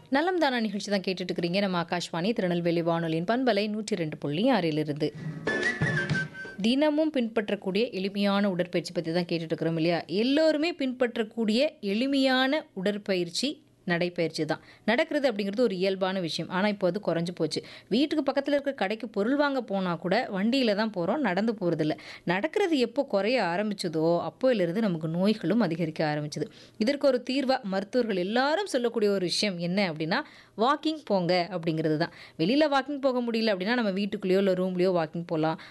நலம் தானா நிகழ்ச்சி தான் கேட்டுட்டு இருக்கிறீங்க நம்ம ஆகாஷ்வாணி திருநெல்வேலி வானொலியின் பண்பலை நூற்றி ரெண்டு புள்ளி ஆறிலிருந்து தினமும் பின்பற்றக்கூடிய எளிமையான உடற்பயிற்சி பற்றி தான் கேட்டுட்டு இருக்கிறோம் இல்லையா எல்லோருமே பின்பற்றக்கூடிய எளிமையான உடற்பயிற்சி நடைப்பயிற்சி தான் நடக்கிறது அப்படிங்கிறது ஒரு இயல்பான விஷயம் ஆனால் இப்போ அது குறைஞ்சு போச்சு வீட்டுக்கு பக்கத்தில் இருக்கிற கடைக்கு பொருள் வாங்க போனால் கூட வண்டியில் தான் போகிறோம் நடந்து போகிறதில்ல நடக்கிறது எப்போ குறைய ஆரம்பிச்சதோ அப்போயிலிருந்து நமக்கு நோய்களும் அதிகரிக்க ஆரம்பிச்சது இதற்கு ஒரு தீர்வாக மருத்துவர்கள் எல்லாரும் சொல்லக்கூடிய ஒரு விஷயம் என்ன அப்படின்னா வாக்கிங் போங்க அப்படிங்கிறது தான் வெளியில் வாக்கிங் போக முடியல அப்படின்னா நம்ம வீட்டுக்குள்ளேயோ இல்லை ரூம்லேயோ வாக்கிங் போகலாம்